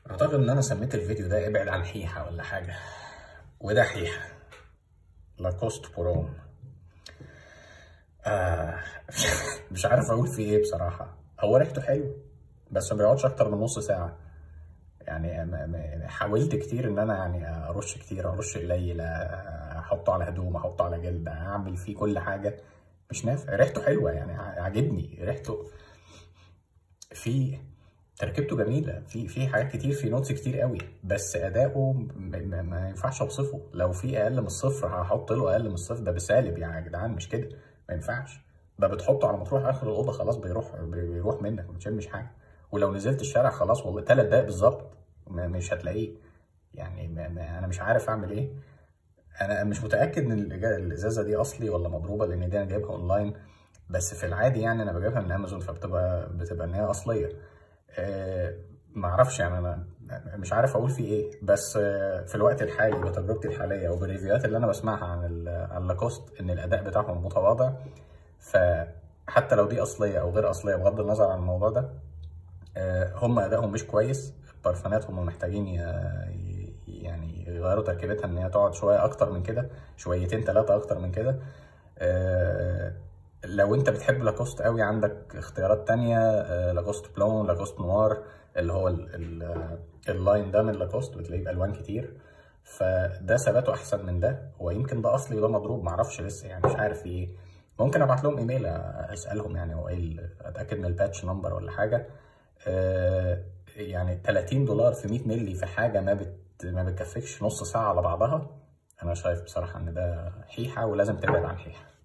اعتقد ان انا سميت الفيديو ده ابعد عن حيحة ولا حاجة وده حيحة لاكوست بروم آه مش عارف اقول فيه ايه بصراحة هو ريحته حلو بس ما بيقعدش اكتر من نص ساعة يعني ما- ما- حاولت كتير ان انا يعني ارش كتير ارش قليل احطه على هدوم احطه على جلد اعمل فيه كل حاجة مش نافع ريحته حلوة يعني ع- عاجبني ريحته في تركيبته جميله في في حاجات كتير في نوتس كتير قوي بس اداؤه م- م- ما ينفعش اوصفه لو في اقل من الصفر هحط له اقل من الصفر ده بسالب يعني يا جدعان مش كده ما ينفعش ده بتحطه على ما تروح اخر الاوضه خلاص بيروح بيروح منك ما تشمش حاجه ولو نزلت الشارع خلاص والله ثلاث دقايق بالظبط ما- مش هتلاقيه يعني ما ما انا مش عارف اعمل ايه انا مش متاكد ان الإجا- الازازه دي اصلي ولا مضروبه لان دي انا جايبها اونلاين بس في العادي يعني انا بجيبها من امازون فبتبقى بتبقى ان هي اصليه آه، معرفش يعني انا مش عارف اقول فيه ايه بس آه، في الوقت الحالي بتجربتي الحاليه وبالريفيوهات اللي انا بسمعها عن ال- عن لاكوست ان الاداء بتاعهم متواضع فحتى لو دي اصليه او غير اصليه بغض النظر عن الموضوع ده آه، هم ادائهم مش كويس البرفانات هم محتاجين ي- ي- يعني يغيروا تركيبتها ان هي تقعد شويه اكتر من كده شويتين ثلاثه اكتر من كده آه، لو انت بتحب لاكوست قوي عندك اختيارات تانية آه، لاكوست بلون لاكوست نوار اللي هو ال- ال- اللاين ده من لاكوست بتلاقيه بألوان كتير فده ثباته احسن من ده ويمكن ده اصلي وده مضروب معرفش لسه يعني مش عارف في ايه ممكن ابعت لهم ايميل اسالهم يعني هو ايه ال- اتاكد من الباتش نمبر ولا حاجه آه، يعني 30 دولار في 100 مللي في حاجه ما بت ما بتكفيكش نص ساعه على بعضها انا شايف بصراحه ان ده حيحه ولازم تبعد عن حيحه